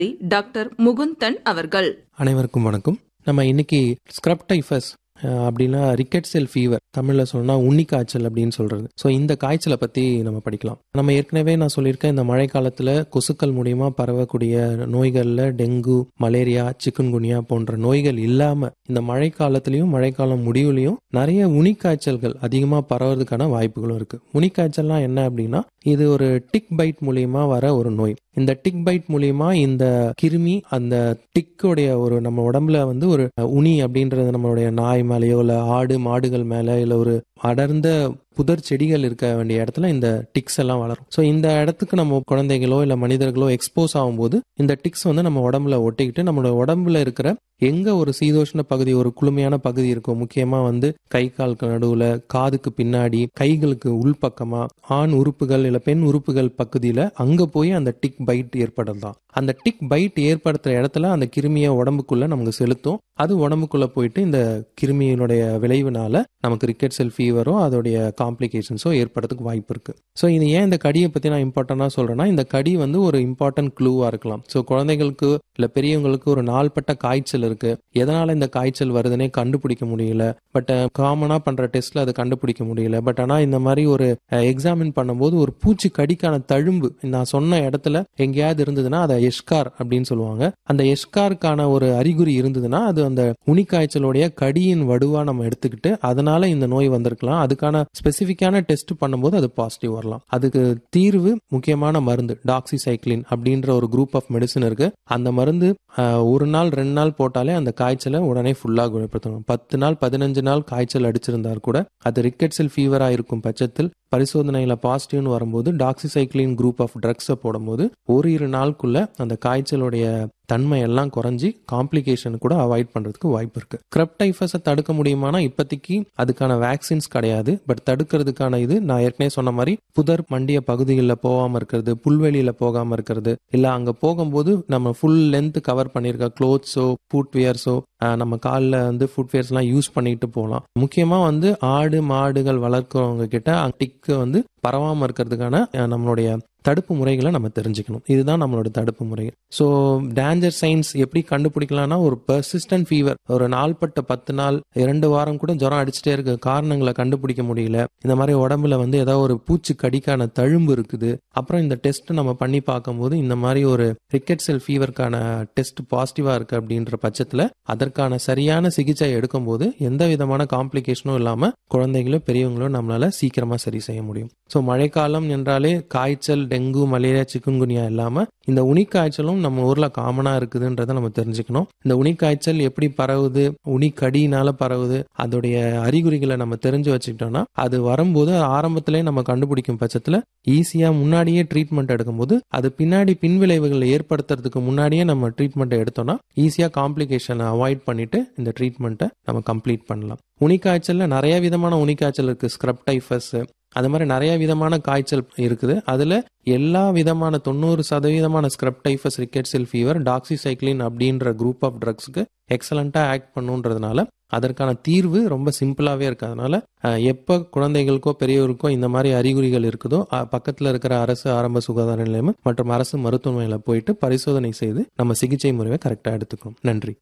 doctor Mukundan அவர்கள் அனைவருக்கும் வணக்கம் நம்ம இன்னைக்கு ஸ்க்ரப் டைஃபஸ் அப்படின்னா ரிக்கெட் செல் ஃபீவர் தமிழில் சொன்னால் உண்ணி காய்ச்சல் அப்படின்னு சொல்கிறது ஸோ இந்த காய்ச்சலை பற்றி நம்ம படிக்கலாம் நம்ம ஏற்கனவே நான் சொல்லியிருக்கேன் இந்த மழை காலத்தில் கொசுக்கள் மூலியமா பரவக்கூடிய நோய்களில் டெங்கு மலேரியா சிக்குன்குனியா போன்ற நோய்கள் இல்லாமல் இந்த மழை காலத்துலேயும் மழைக்காலம் முடிவுலையும் நிறைய உனிக்காய்ச்சல்கள் அதிகமாக பரவறதுக்கான வாய்ப்புகளும் இருக்குது உனிக்காய்ச்சல்லாம் என்ன அப்படின்னா இது ஒரு டிக் பைட் மூலியமா வர ஒரு நோய் இந்த டிக் பைட் மூலியமா இந்த கிருமி அந்த டிக்கோடைய ஒரு நம்ம உடம்புல வந்து ஒரு உனி அப்படின்றது நம்மளுடைய நாய் மேலேயோ இல்லை ஆடு மாடுகள் மேலே இல்லை ஒரு அடர்ந்த புதர் செடிகள் இருக்க வேண்டிய இடத்துல இந்த டிக்ஸ் எல்லாம் வளரும் ஸோ இந்த இடத்துக்கு நம்ம குழந்தைகளோ இல்லை மனிதர்களோ எக்ஸ்போஸ் ஆகும்போது இந்த டிக்ஸ் வந்து நம்ம உடம்புல ஒட்டிக்கிட்டு நம்மளோட உடம்புல இருக்கிற எங்க ஒரு சீதோஷ்ண பகுதி ஒரு குளுமையான பகுதி இருக்கும் முக்கியமா வந்து கை காலுக்கு நடுவுல காதுக்கு பின்னாடி கைகளுக்கு உள்பக்கமா ஆண் உறுப்புகள் இல்ல பெண் உறுப்புகள் பகுதியில அங்க போய் அந்த டிக் பைட் ஏற்படலாம் அந்த டிக் பைட் ஏற்படுத்துற இடத்துல அந்த கிருமியை உடம்புக்குள்ள நமக்கு செலுத்தும் அது உடம்புக்குள்ள போயிட்டு இந்த கிருமியினுடைய விளைவுனால நமக்கு ரிக்கெட் செல் ஃபீவரோ அதோடைய காம்ப்ளிகேஷன்ஸோ ஏற்படுறதுக்கு வாய்ப்பு இருக்கு ஸோ இது ஏன் இந்த கடியை பத்தி நான் இம்பார்ட்டண்டா சொல்றேன்னா இந்த கடி வந்து ஒரு இம்பார்ட்டன்ட் க்ளூவா இருக்கலாம் ஸோ குழந்தைகளுக்கு இல்ல பெரியவங்களுக்கு ஒரு நாள்பட்ட காய்ச்சல் இருக்கு எதனால இந்த காய்ச்சல் வருதுன்னே கண்டுபிடிக்க முடியல பட் காமனா பண்ற டெஸ்ட்ல அதை கண்டுபிடிக்க முடியல பட் ஆனா இந்த மாதிரி ஒரு எக்ஸாமின் பண்ணும்போது ஒரு பூச்சி கடிக்கான தழும்பு நான் சொன்ன இடத்துல எங்கேயாவது இருந்ததுன்னா அதை எஷ்கார் அப்படின்னு சொல்லுவாங்க அந்த எஷ்காருக்கான ஒரு அறிகுறி இருந்ததுன்னா அது அந்த உனிக்காய்ச்சலுடைய கடியின் வடுவா நம்ம எடுத்துக்கிட்டு அதனால இந்த நோய் வந்திருக்கலாம் அதுக்கான ஸ்பெசிபிக்கான டெஸ்ட் பண்ணும்போது அது பாசிட்டிவ் வரலாம் அதுக்கு தீர்வு முக்கியமான மருந்து டாக்ஸிசைக்ளின் அப்படின்ற ஒரு குரூப் ஆஃப் மெடிசன் இருக்கு அந்த மருந்து ஒரு நாள் ரெண்டு நாள் போட்டாலே அந்த காய்ச்சலை உடனே ஃபுல்லாக குணப்படுத்தணும் பத்து நாள் பதினஞ்சு நாள் காய்ச்சல் அடிச்சிருந்தார் கூட அது ரிக்கெட் செல் ஃபீவரா இருக்கும் பட்சத்தில் பரிசோதனையில பாசிட்டிவ்னு வரும்போது டாக்ஸிசைக்ளின் குரூப் ஆஃப் ட்ரக்ஸை போடும்போது ஒரு இரு நாளுக்குள்ள அந்த காய்ச்சலுடைய தன்மை எல்லாம் குறைஞ்சி காம்ப்ளிகேஷன் கூட அவாய்ட் பண்றதுக்கு வாய்ப்பு இருக்கு கிரப் டைஃபஸை தடுக்க முடியுமானா இப்போதைக்கு அதுக்கான வேக்சின்ஸ் கிடையாது பட் தடுக்கிறதுக்கான இது நான் ஏற்கனவே சொன்ன மாதிரி புதர் மண்டிய பகுதிகளில் போகாம இருக்கிறது புல்வெளியில போகாம இருக்கிறது இல்ல அங்க போகும்போது நம்ம ஃபுல் லென்த் கவர் பண்ணிருக்க க்ளோத்ஸோ ஃபுட்வேர்ஸோ நம்ம காலில் வந்து ஃபுட்வேர்ஸ்லாம் யூஸ் பண்ணிட்டு போகலாம் முக்கியமா வந்து ஆடு மாடுகள் வளர்க்குறவங்க கிட்ட டிக்கு வந்து பரவாம இருக்கிறதுக்கான நம்மளுடைய தடுப்பு முறைகளை நம்ம தெரிஞ்சுக்கணும் இதுதான் நம்மளோட தடுப்பு முறை ஸோ டேஞ்சர் சைன்ஸ் எப்படி கண்டுபிடிக்கலாம்னா ஒரு பர்சிஸ்டன்ட் ஃபீவர் ஒரு நாள்பட்ட பத்து நாள் இரண்டு வாரம் கூட ஜுரம் அடிச்சுட்டே இருக்க காரணங்களை கண்டுபிடிக்க முடியல இந்த மாதிரி உடம்புல வந்து ஏதாவது ஒரு பூச்சி கடிக்கான தழும்பு இருக்குது அப்புறம் இந்த டெஸ்ட் நம்ம பண்ணி பார்க்கும்போது இந்த மாதிரி ஒரு ரிக்கெட் செல் ஃபீவருக்கான டெஸ்ட் பாசிட்டிவா இருக்கு அப்படின்ற பட்சத்தில் அதற்கான சரியான சிகிச்சை எடுக்கும்போது எந்த விதமான காம்ப்ளிகேஷனும் இல்லாம குழந்தைகளும் பெரியவங்களும் நம்மளால சீக்கிரமா சரி செய்ய முடியும் ஸோ மழைக்காலம் என்றாலே காய்ச்சல் டெங்கு மலேரியா சிக்குங்குனியா இல்லாம இந்த உனிக்காய்ச்சலும் நம்ம ஊர்ல காமனா இருக்குதுன்றதை நம்ம தெரிஞ்சுக்கணும் இந்த உனிக்காய்ச்சல் எப்படி பரவுது உனிக்கடினால பரவுது அதோடைய அறிகுறிகளை நம்ம தெரிஞ்சு வச்சுக்கிட்டோம்னா அது வரும்போது ஆரம்பத்திலே நம்ம கண்டுபிடிக்கும் பட்சத்துல ஈஸியா முன்னாடியே ட்ரீட்மெண்ட் எடுக்கும்போது அது பின்னாடி பின்விளைவுகளை ஏற்படுத்துறதுக்கு முன்னாடியே நம்ம ட்ரீட்மெண்ட் எடுத்தோம்னா ஈஸியா காம்ப்ளிகேஷனை அவாய்ட் பண்ணிட்டு இந்த ட்ரீட்மெண்ட்டை நம்ம கம்ப்ளீட் பண்ணலாம் உனிக்காய்ச்சல்ல நிறைய விதமான உனிக்காய்ச்சல் இருக்கு ஸ்க்ரப் டைஃபஸ் அது மாதிரி நிறைய விதமான காய்ச்சல் இருக்குது அதுல எல்லா விதமான தொண்ணூறு சதவீதமான scrub typhus rickettsial fever doxycycline அப்படின்ற குரூப் ஆஃப் ட்ரக்ஸ்க்கு எக்ஸலண்டா ஆக்ட் பண்ணுன்றதுனால அதற்கான தீர்வு ரொம்ப சிம்பிளாவே இருக்கு அதனால எப்ப குழந்தைகளுக்கோ பெரியவருக்கோ இந்த மாதிரி அறிகுறிகள் இருக்குதோ பக்கத்துல இருக்கிற அரசு ஆரம்ப சுகாதார நிலையம் மற்றும் அரசு மருத்துவமனையில போயிட்டு பரிசோதனை செய்து நம்ம சிகிச்சை முறையை கரெக்டா எடுத்துக்கணும் நன்றி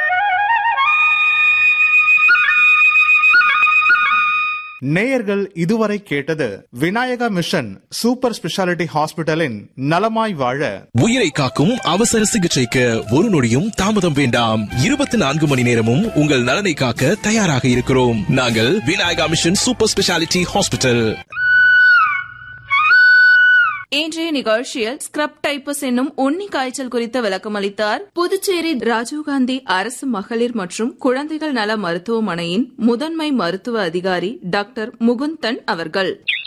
நேயர்கள் இதுவரை கேட்டது விநாயகா மிஷன் சூப்பர் ஸ்பெஷாலிட்டி ஹாஸ்பிட்டலின் நலமாய் வாழ உயிரை காக்கும் அவசர சிகிச்சைக்கு ஒரு நொடியும் தாமதம் வேண்டாம் இருபத்தி நான்கு மணி நேரமும் உங்கள் நலனை காக்க தயாராக இருக்கிறோம் நாங்கள் Vinayaka mission super speciality hospital இன்றைய நிகழ்ச்சியில் ஸ்கிரப் டைப்பஸ் என்னும் உண்ணி காய்ச்சல் குறித்து விளக்கம் அளித்தார் புதுச்சேரி ராஜீவ்காந்தி அரசு மகளிர் மற்றும் குழந்தைகள் நல மருத்துவமனையின் முதன்மை மருத்துவ அதிகாரி டாக்டர் முகுந்தன் அவர்கள்